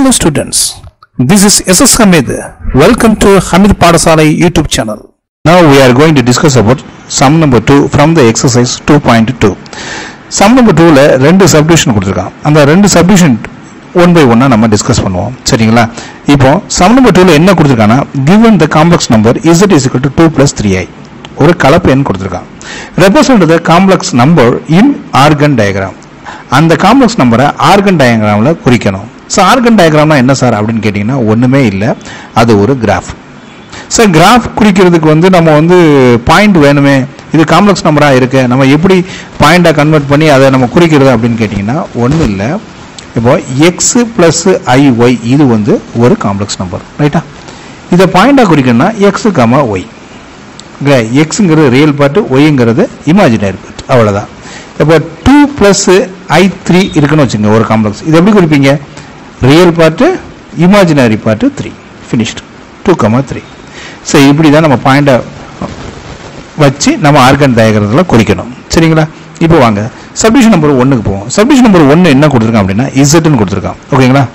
Hello students, this is SS Hamid. Welcome to Hamid Padasalai YouTube channel. Now we are going to discuss about sum number 2 from the exercise 2.2. Sum number 2ல ரெண்டு subdivision கொடுத்துருக்கான் அந்த ரெண்டு subdivision one by ஒன்னா நம்ம discuss பண்ணுவோம் சரிங்களா இப்போ sum number டூல என்ன கொடுத்துருக்காங்கன்னா given the complex number z is equal to 2 plus 3i ஒரு கலப்பு எண் கொடுத்துருக்கான் represent the complex number in Argand diagram அந்த காம்ப்ளெக்ஸ் நம்பரை ஆர்கன் டயக்ராம்ல குறிக்கணும் ஸோ ஆர்கன் டயக்ராம்னா என்ன சார் அப்படின்னு கேட்டிங்கன்னா ஒன்றுமே இல்லை அது ஒரு கிராஃப் சார் கிராஃப் குறிக்கிறதுக்கு வந்து நம்ம வந்து பாயிண்ட் வேணுமே இது காம்ப்ளெக்ஸ் நம்பராக இருக்கு நம்ம எப்படி பாயிண்டாக கன்வெர்ட் பண்ணி அதை நம்ம குறிக்கிறது அப்படின்னு கேட்டிங்கன்னா ஒன்றும் இல்லை இப்போ எக்ஸ் ப்ளஸ் ஐ ஒய் இது வந்து ஒரு காம்ப்ளெக்ஸ் நம்பர் ரைட்டா இதை பாயிண்டாக குறிக்கணும்னா எக்ஸு கமா ஒய் எக்ஸுங்கிறது ரியல் பார்ட்டு ஒய்ங்கிறது இமேஜினரி பார்ட் அவ்வளோதான் இப்போ டூ ப்ளஸ் ஐ த்ரீ இருக்குன்னு வச்சுங்க ஒரு காம்ப்ளெக்ஸ் இது எப்படி குறிப்பீங்க real part imaginary part three finished two comma three so இப்படி தான் நம்ம பாயிண்டை வச்சு நம்ம ஆர்கன் டயக்ரத்தில் குறிக்கணும் சரிங்களா இப்போ வாங்க சப்டிஷன் நம்பர் ஒன்றுக்கு போவோம் சப்டிஷன் நம்பர் ஒன்று என்ன கொடுத்துருக்கான் அப்படின்னா இசட்னு கொடுத்துருக்கான் ஓகேங்களா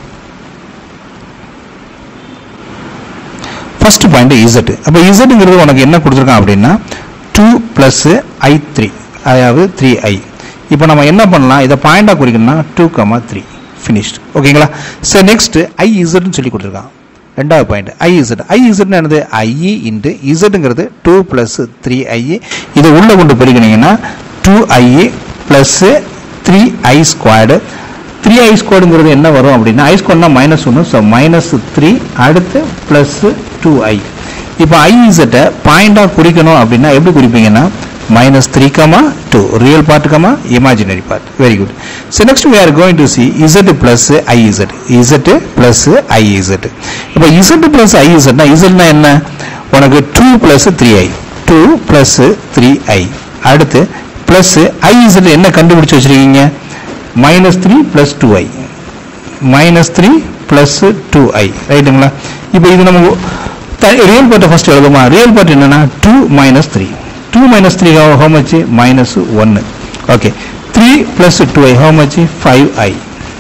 ஃபர்ஸ்ட் பாயிண்ட் இசட் அப்போ இசட்டுங்கிறது உனக்கு என்ன கொடுத்துருக்கான் அப்படின்னா டூ ப்ளஸ் ஐ த்ரீ அதாவது த்ரீ ஐ இப்போ நம்ம என்ன பண்ணலாம் இதை பாயிண்டாக குறிக்கணும்னா டூ கமா த்ரீ ஃபினிஷ்ட் ஓகேங்களா சரி நெக்ஸ்ட் ஐ இசட்னு சொல்லி கொடுத்துருக்கான் ரெண்டாவது பாயிண்ட் ஐ இசட் ஐ இசட்னு என்னது ஐ இன்ட்டு இசட்டுங்கிறது டூ ப்ளஸ் த்ரீ ஐ இதை உள்ளே கொண்டு பெருக்கினீங்கன்னா two i plus three i squared three i ஸ்கொயர்டுங்கிறது என்ன வரும் அப்படின்னா ஐ ஸ்கொயர்னா மைனஸ் ஒன்று ஸோ மைனஸ் த்ரீ அடுத்து ப்ளஸ் டூ ஐ இப்போ ஐ இசட்டை பாயிண்டாக குறிக்கணும் அப்படின்னா எப்படி குறிப்பீங்கன்னா minus 3 comma 2 real part comma imaginary part very good so next we are going to see z plus iz z plus iz இப்போ z plus iz னா z னா என்ன உனக்கு 2 plus 3i 2 plus 3i அடுத்து plus iz என்ன கண்டுபிடிச்சு வச்சிருக்கீங்க minus 3 plus 2i minus 3 plus 2i ரைட்டுங்களா இப்போ இது நம்ம ரியல் பார்ட்டை ஃபர்ஸ்ட் எழுதுமா ரியல் பார்ட் என்னன்னா 2 minus 3 2 minus 3 how, how much minus 1 okay 3 plus 2i how much 5i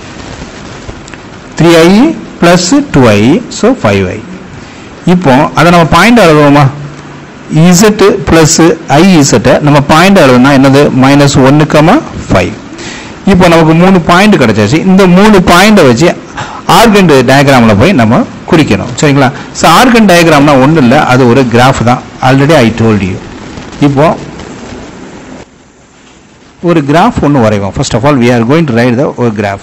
3i plus 2i so 5i இப்போ அதை நம்ம பாயிண்ட் எழுதுவோமா z plus iz நம்ம பாயிண்ட் எழுதுனா என்னது மைனஸ் ஒன்று கமா ஃபைவ் இப்போ நமக்கு மூணு பாயிண்ட் கிடைச்சாச்சு இந்த மூணு பாயிண்டை வச்சு ஆர்கன் டயக்ராமில் போய் நம்ம குறிக்கணும் சரிங்களா ஸோ ஆர்கன் டயக்ராம்னா ஒன்றும் இல்லை அது ஒரு கிராஃப் தான் ஆல்ரெடி ஐ டோல்ட் யூ இப்போ ஒரு கிராஃப் ஒன்று வரைவோம் first of all we are going to write the ஒரு கிராஃப்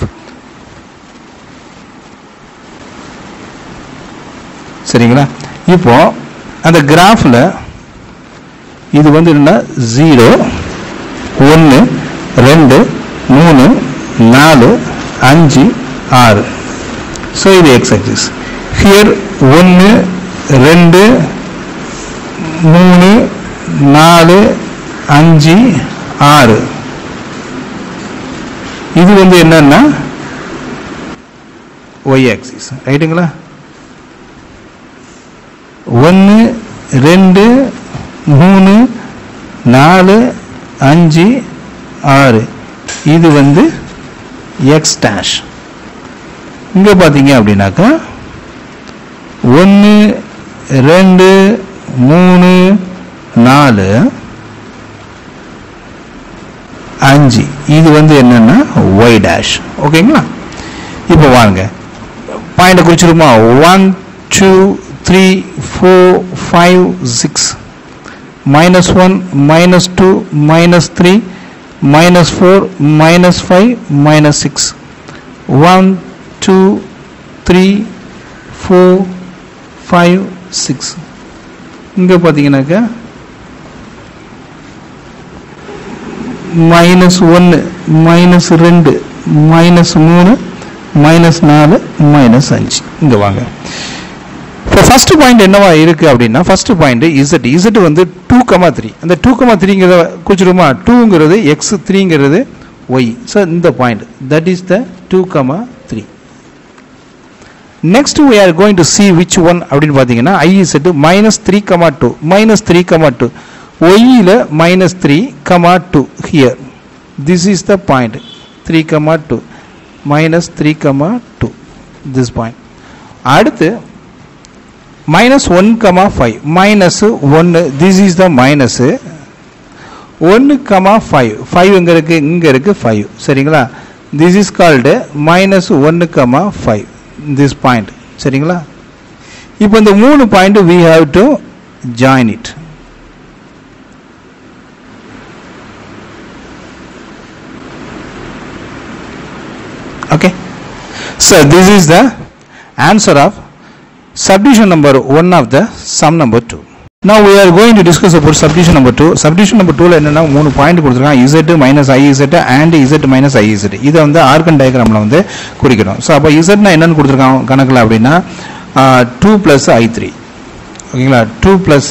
சரிங்களா இப்போ அந்த கிராஃபில் இது வந்து என்ன ஜீரோ ஒன்று ரெண்டு மூணு நாலு அஞ்சு ஆறு ஸோ இது எக்ஸ் ஆக்சிஸ் ஹியர் ஒன்று ரெண்டு மூணு நாலு அஞ்சு ஆறு இது வந்து என்னன்னா ஒய் ஆக்சிஸ் ரைட்டுங்களா ஒன்று ரெண்டு மூணு நாலு அஞ்சு ஆறு இது வந்து எக்ஸ் டேஷ் இங்கே பார்த்தீங்க அப்படின்னாக்கா ஒன்று ரெண்டு மூணு நாலு அஞ்சு இது வந்து என்னன்னா ஒய் டேஷ் ஓகேங்களா இப்போ வாங்க பாயிண்டை குறிச்சிருமா one two three four five six minus one minus two minus three minus four minus five minus six one two three four five six இங்கே பார்த்தீங்கன்னாக்கா மைனஸ் ஒன்று மைனஸ் ரெண்டு மைனஸ் மூணு மைனஸ் நாலு மைனஸ் அஞ்சு இங்கே வாங்க இப்போ ஃபர்ஸ்ட் பாயிண்ட் என்னவா இருக்கு அப்படின்னா ஃபர்ஸ்ட் பாயிண்ட் இசட் இசட் வந்து டூ கமா த்ரீ அந்த டூ கமா த்ரீங்கிறத குறிச்சிடுமா டூங்கிறது எக்ஸ் த்ரீங்கிறது ஒய் ஸோ இந்த point that is the two comma three next we are going to see which one அப்படின்னு பார்த்தீங்கன்னா i z minus three comma two minus three comma two ஒய்யில் minus three comma two here this is the point three comma two minus three comma two this point அடுத்து minus one comma five minus ஒன்று this is the minus ஒன்று comma five five இங்கே இருக்குது இங்கே இருக்குது five சரிங்களா this is called minus ஒன்று comma five this point சரிங்களா இப்போ இந்த மூணு point we have to join it okay so this is the answer of subdivision number 1 of the sum number 2 now we are going to discuss about subdivision number 2 subdivision number 2 ல என்னன்னா மூணு point கொடுத்துருக்காங்க z minus iz and z minus iz இதை வந்து organ டயக்ராமில் வந்து குறிக்கிறோம் so அப்போ இசட்னா என்னன்னு கொடுத்துருக்காங்க கணக்கில் அப்படின்னா டூ ப்ளஸ் ஐ த்ரீ ஓகேங்களா two plus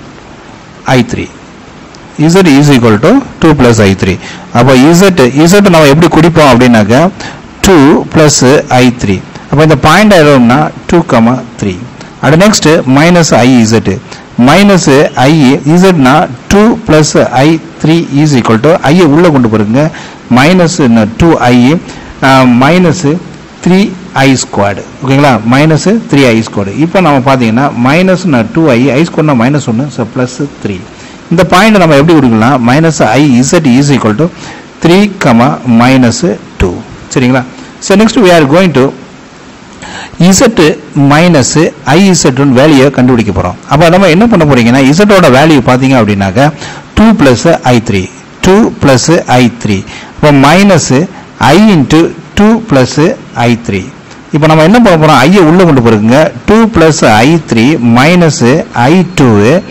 i three z is equal to 2 plus i3 அப்போ z z நம்ம எப்படி குறிப்போம் அப்படின்னாக்க 2 plus i3 அப்போ இந்த பாயிண்ட் எவ்வளோம்னா 2 comma 3 at next minus i z minus i இசட்னா two plus i three is equal to ஐயை உள்ளே கொண்டு போருங்க minus two i minus three i squared ஓகேங்களா மைனஸ் த்ரீ ஐ ஸ்குவாடு இப்போ நம்ம பார்த்தீங்கன்னா மைனஸ் டூ ஐ ஐ ஸ்கொயர்னா மைனஸ் ஒன்று ஸோ ப்ளஸ் த்ரீ இந்த பாயிண்ட் நம்ம எப்படி கொடுக்கலாம் minus i z is equal to three comma minus two சரிங்களா so next we are going to z minus i இசட்னு வேல்யூயை கண்டுபிடிக்க போகிறோம் அப்போ நம்ம என்ன பண்ண போறீங்கன்னா இசட்டோட வேல்யூ பார்த்தீங்க அப்படின்னாக்க two plus i three two plus i three இப்போ minus i into two plus i three இப்போ நம்ம என்ன பண்ண போகிறோம் ஐயை உள்ளே கொண்டு போயிருக்குங்க two plus i three minus i two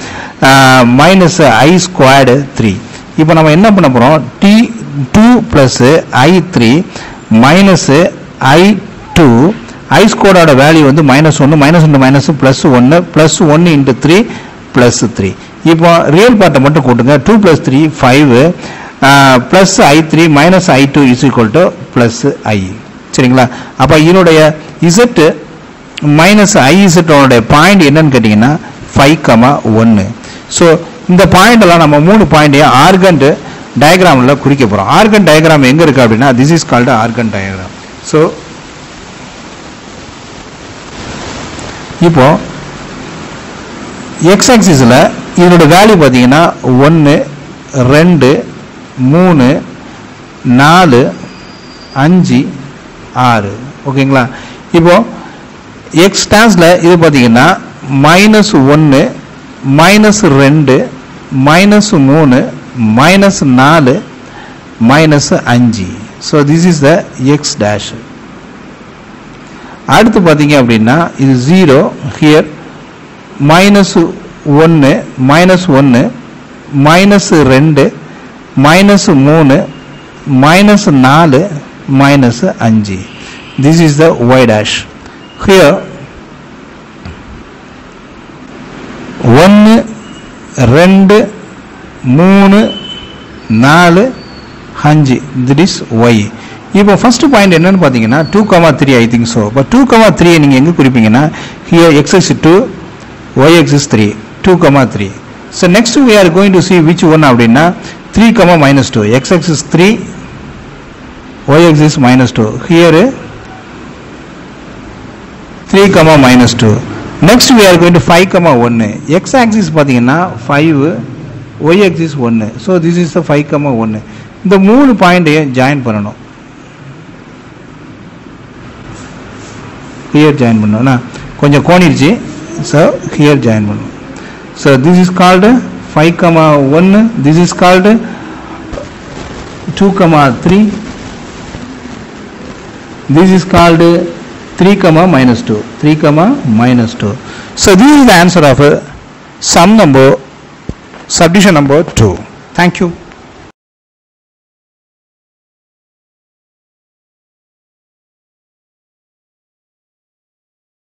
minus i squared three இப்போ நம்ம என்ன பண்ண போகிறோம் டி two plus i three minus i two i ஸ்கோடோட வேல்யூ வந்து மைனஸ் ஒன்று மைனஸ் ஒன்று மைனஸ் ப்ளஸ் ஒன்று ப்ளஸ் ஒன்று இன்ட்டு த்ரீ ப்ளஸ் த்ரீ இப்போ ரியல் பார்ட்டை மட்டும் கூட்டுங்க two plus three five plus i three minus i two is equal to plus i சரிங்களா அப்போ இதனுடைய இசட்டு மைனஸ் ஐ இசட்டோடைய பாயிண்ட் என்னன்னு கேட்டிங்கன்னா ஃபைவ் கமா ஒன்று ஸோ இந்த பாயிண்ட் எல்லாம் நம்ம மூணு பாயிண்டையும் ஆர்கண்ட் டயக்ராமில் குறிக்க போகிறோம் ஆர்கன் டயக்ராம் எங்கே இருக்குது அப்படின்னா this is called Argand diagram so இப்போ எக்ஸ் ஆக்சிஸில் இதனோட வேல்யூ பார்த்தீங்கன்னா ஒன்று ரெண்டு மூணு நாலு அஞ்சு ஆறு ஓகேங்களா இப்போ எக்ஸ் டான்ஸில் இது பார்த்தீங்கன்னா மைனஸ் ஒன்று மைனஸ் ரெண்டு மைனஸ் மூணு மைனஸ் நாலு மைனஸ் அஞ்சு so this is the x dash அடுத்து பார்த்தீங்க அப்படின்னா இது ஜீரோ ஹியர் மைனஸ் ஒன்று மைனஸ் ஒன்று மைனஸ் ரெண்டு மைனஸ் மூணு மைனஸ் நாலு மைனஸ் அஞ்சு this is the y dash here ஒன்று ரெண்டு மூணு நாலு அஞ்சு திட் இஸ் ஒய் இப்போ ஃபர்ஸ்ட் பாயிண்ட் என்னன்னு பார்த்தீங்கன்னா two comma three i think so இப்போ டூ கமா த்ரீ நீங்கள் எங்கே குறிப்பீங்கன்னா here x x two y x is three two comma three so next we are going to see which one அப்படின்னா three comma minus two x x is three y x is minus two here three comma minus two next we are going to five comma ஒன்று x axis பார்த்தீங்கன்னா five y axis ஒன்று so this is the five comma ஒன்று இந்த மூணு பாயிண்ட்டையும் join பண்ணணும் here join பண்ணோம்னா கொஞ்சம் கோணிருச்சு ஸோ ஹியர் ஜாயின் பண்ணணும் so this is called five comma ஒன்று this is called two comma three this is called 3 comma minus 2 3 comma minus 2 so this is the answer of uh, sum number subdivision number 2 thank you